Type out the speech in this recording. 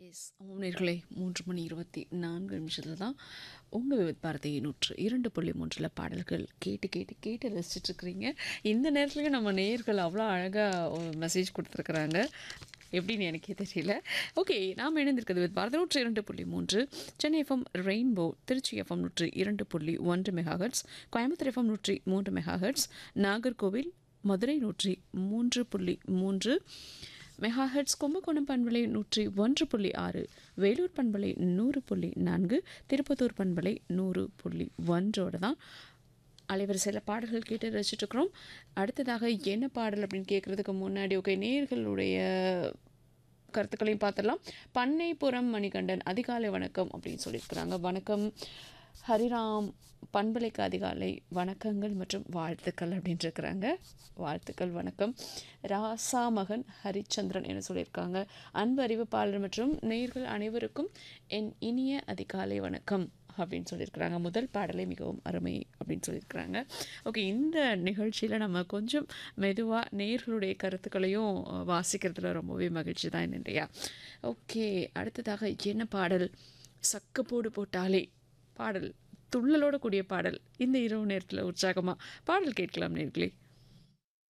S நேர்களே மூன்று மணி இருபத்தி நான்கு நிமிஷத்தில் தான் உங்கள் விவித் பாரதி நூற்று இரண்டு புள்ளி மூன்றில் பாடல்கள் கேட்டு கேட்டு கேட்டு ரசிச்சிட்ருக்கிறீங்க இந்த நேரத்துலையும் நம்ம நேயர்கள் அவ்வளோ அழகாக மெசேஜ் கொடுத்துருக்குறாங்க எப்படின்னு எனக்கே தெரியல ஓகே நாம் இணைந்திருக்கிறது வித் பாரதி நூற்று இரண்டு புள்ளி மூன்று Chennai FM rainbow Tiruchi FM நூற்று இரண்டு புள்ளி ஒன்று மெகாஹெட்ஸ் கோயம்புத்தூர் எஃப்எம் நூற்றி மூன்று மெகாஹெட்ஸ் நாகர்கோவில் மதுரை நூற்றி மூன்று புள்ளி மூன்று மெகாஹெட்ஸ் கும்பகோணம் பண்பலை நூற்றி ஒன்று புள்ளி ஆறு வேலூர் பண்பலை நூறு புள்ளி நான்கு திருப்பத்தூர் பண்பலை நூறு புள்ளி ஒன்றோடு தான் அலைவரிசையில் பாடல்கள் கேட்டு ரசிச்சுட்ருக்குறோம் அடுத்ததாக என்ன பாடல் அப்படின்னு கேட்குறதுக்கு முன்னாடி ஓகே நேர்களுடைய கருத்துக்களையும் பார்த்துடலாம் பண்ணைப்புறம் மணிகண்டன் அதிகாலை வணக்கம் அப்படின்னு சொல்லியிருக்கிறாங்க வணக்கம் ஹரிராம் பண்பலைக்கு அதிகாலை வணக்கங்கள் மற்றும் வாழ்த்துக்கள் அப்படின்னு இருக்கிறாங்க வாழ்த்துக்கள் வணக்கம் ராசா மகன் ஹரிச்சந்திரன் என சொல்லியிருக்காங்க அன்பு அறிவிப்பாளர் மற்றும் நேர்கள் அனைவருக்கும் என் இனிய அதிகாலை வணக்கம் அப்படின்னு சொல்லியிருக்கிறாங்க முதல் பாடலே மிகவும் அருமை அப்படின்னு சொல்லியிருக்கிறாங்க ஓகே இந்த நிகழ்ச்சியில் நம்ம கொஞ்சம் மெதுவாக நேர்களுடைய கருத்துக்களையும் வாசிக்கிறதுல ரொம்பவே மகிழ்ச்சி தான் இல்லையா ஓகே அடுத்ததாக என்ன பாடல் சக்கப்போடு போட்டாலே பாடல் துள்ளலோட கூடிய பாடல் இந்த இரவு நேரத்தில் உற்சாகமாக பாடல் கேட்கலாம் நேர்களே